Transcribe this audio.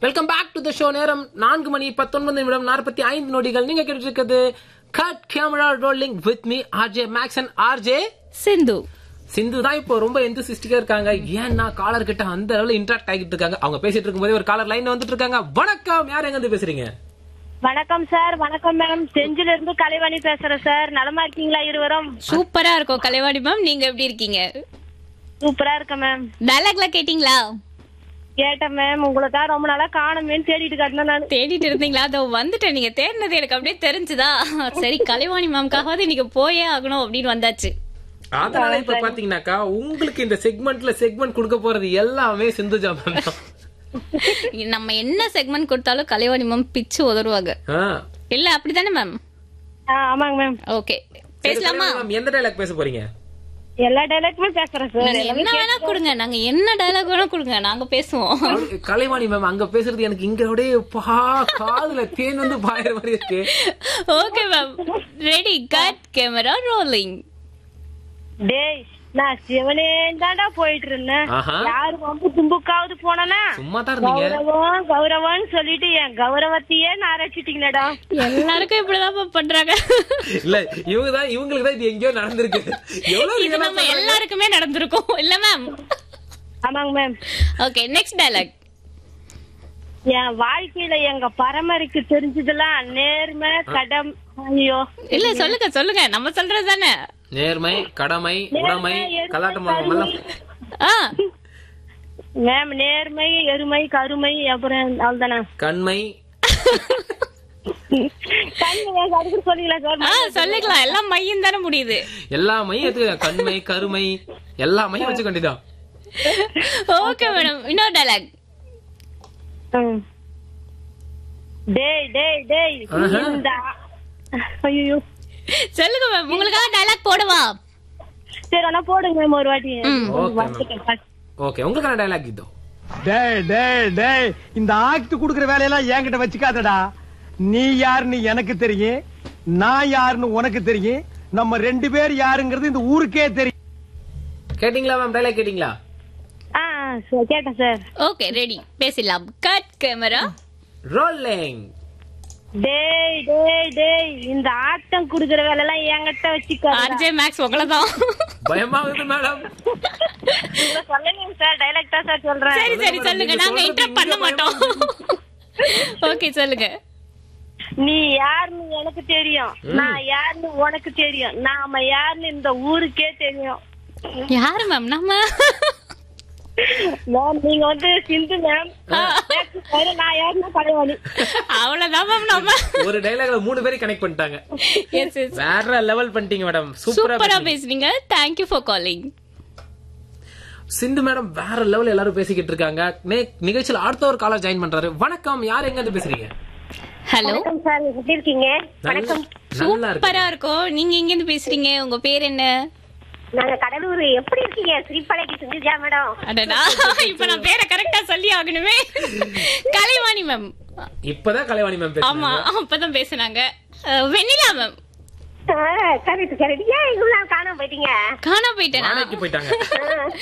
Welcome back to the show நேரம் நான்கு மணி பத்தொன்பது நிமிடம் நாற்பத்தி ஐந்து நொடிகள் நீங்க கேட்டு இருக்கிறது cut camera rolling with me RJ Max and RJ Sindhu Sindhu தான் இப்போ ரொம்ப எந்தசிஸ்டிக்கா இருக்காங்க ஏன்னா காலர் கிட்ட அந்த அளவுல இன்டராக்ட் ஆகிட்டு இருக்காங்க அவங்க பேசிட்டு இருக்கும்போதே ஒரு காலர் லைன் வந்துட்டு இருக்காங்க வணக்கம் யார் எங்க இருந்து பேசுறீங்க வணக்கம் சார் வணக்கம் மேம் செஞ்சில இருந்து கலைவாணி பேசுறேன் சார் நலமா இருக்கீங்களா இருவரும் சூப்பரா இருக்கும் கலைவாணி மேம் நீங்க எப்படி இருக்கீங்க சூப்பரா இருக்கேன் மேம் டயலாக்ல கேட்டீங்களா கேட்டேன் மேம் உங்களை தான் ரொம்ப நாளா காணுமேன்னு தேடிட்டு காட்டினேன் நான் தேடிட்டு இருந்தீங்களா அதோ வந்துட்டேன் நீங்க தேடினது எனக்கு அப்படியே தெரிஞ்சுதா சரி கலைவாணி மேம்காவது நீங்க போயே ஆகணும் அப்படின்னு வந்தாச்சு அதனால இப்ப பாத்தீங்கன்னாக்கா உங்களுக்கு இந்த செக்மெண்ட்ல செக்மெண்ட் கொடுக்க போறது எல்லாமே சிந்துஜா மேம் தான் நம்ம என்ன செக்மெண்ட் கொடுத்தாலும் கலைவாணி மேம் பிச்சு உதருவாங்க ஆ. இல்ல அப்படிதானே மேம் ஆ, ஆமாங்க மேம் ஓகே சரி, பேசலாமா சொல்லுங்க மேம், எந்த டைலாக் பேச போறீங்க எல்லா டைலாக்குமே பேசுறேன் சார் நீங்க என்ன வேணா கொடுங்க நாங்க என்ன டயலாக் வேணா கொடுங்க நாங்க பேசுவோம் அப்படி- கலைவாணி மேம் அங்க பேசுறது எனக்கு இங்க அப்படியே பா காதுல தேன் வந்து பாயிற மாதிரி இருக்கு okay ma'am ready cut camera rolling டேய் நான் சிவனே தாண்டா போயிட்டு இருந்தேன் ஆஹா. யாரு வம்பு தும்புக்காவது போனா சும்மா தான் இருந்தீங்க கௌரவம் கௌரவம்னு சொல்லிட்டு என் கௌரவத்தையே நான் ரசிட்டீங்களேடா எல்லாருக்கும் இப்படிதான் மேம் பண்றாங்க இல்ல இவங்க தான் இவங்களுக்கு தான் இது எங்கேயோ நடந்திருக்கு எவ்வளவு இது real ஆ நம்ம சொல்றாங்க. எல்லாருக்குமே நடந்திருக்கும் இல்ல மேம் ஆமாங்க மேம் ஓகே நெக்ஸ்ட் டயலாக் என் வாழ்க்கையில எங்க பரம்பரைக்கு தெரிஞ்சதெல்லாம் நேர்மை கடம் ஐயோ இல்ல சொல்லுங்க சொல்லுங்க நம்ம சொல்றது தானே நேர்மை கடமை உடைமை கலாட்டம் எல்லாம் ஆ மேம் நேர்மை எருமை கருமை அப்புறம் அவ்வளவுதானே கண்மை கண்ணு அதுக்கு சொல்லிங்களா சார் ஆ சொல்லிக்கலாம் எல்லாம் மையம் தானே முடியுது எல்லா மையும் எடுத்துக்க கண்மை கருமை எல்லா மையும் வச்சுக்க வேண்டியதான் ஓகே மேடம் இன்னொரு டயலாக் ம். டேய் டேய் டேய் ஆஹா. இந்த ஐயோ சொல்லுங்க மேம் உங்களுக்காக டயலாக் போடவா சரி ஆனா போடுங்க மேம் ஒரு வாட்டி ஓகே வந்துட்டேன். ஓகே உங்களுக்கான டைலாக் இதோ டேய் டேய் டேய் இந்த ஆக்ட் குடுக்குற வேலையெல்லாம் என்கிட்ட வச்சுக்காதடா நீ யாருன்னு எனக்கு தெரியும் நான் யாருன்னு உனக்கு தெரியும் நம்ம ரெண்டு பேர் யாருங்கிறது இந்த ஊருக்கே தெரியும் கேட்டீங்களா மேம் டைலாக் கேட்டீங்களா ஆ ஆ, சரி, கேட்டேன் சார் ஓகே ரெடி பேசிடலாம் கட் கேமரா ரோலிங் டேய் டேய் டேய் இந்த ஆட்டம் குடுக்குற வேலை எல்லாம் என்கிட்ட வச்சுக்காத ஆர்ஜே மேக்ஸ் உங்களை தான் பயமாகுது மேடம் சொல்லுங்க சார் டைலாக் தான் சார் சொல்றேன் சரி சரி சொல்லுங்க நாங்க இன்டர் பண்ண மாட்டோம் ஓகே சொல்லுங்க நீ யாருன்னு எனக்கு தெரியும் நான் யாருன்னு உனக்கு தெரியும் நாம யாருன்னு இந்த ஊருக்கே தெரியும் யாரு மேம் நம்ம மேம் நீங்க வந்து சிந்து மேம் நான் யாருன்னா கலைவாணி அவ்வளவுதான் மேம் நம்ம ஒரு டைலாக்ல மூணு பேரும் கனெக்ட் பண்ணிட்டாங்க எஸ் எஸ் வேற லெவல் பண்ணிட்டீங்க மேடம் சூப்பரா சூப்பரா பேசுனீங்க thank you for calling Sindhu madam வேற லெவல் எல்லாரும் பேசிக்கிட்டு இருக்காங்க நே- நிகழ்ச்சியில அடுத்த ஒரு காலர் ஜாயின் பண்றாரு வணக்கம் யார் எங்க இருந்து பேசுறீங்க ஹலோ வணக்கம் சார் எப்படி இருக்கீங்க நல்ல- நல்லா இருக்கு சூப்பரா இருக்கும் நீங்க எங்க இருந்து பேசுறீங்க உங்க பேர் என்ன நாங்க கடலூர் எப்படி இருக்கீங்க ஸ்ரீபாலைக்கு செஞ்சுஜா மேடம் அடடா இப்ப நான் பேரை கரெக்டா சொல்லி ஆகணுமே கலைவாணி மேம் இப்பதான் கலைவாணி மேம் ஆமா பேசுறாங்க அப்பதான் பேசுனாங்க அஹ், வெண்ணிலா மேம் கரெக்ட் கரெக்ட் ஏன் இவ்வளவு காணாம போயிட்டீங்க காணா போயிட்டேனா வாடகைக்கு போயிட்டாங்க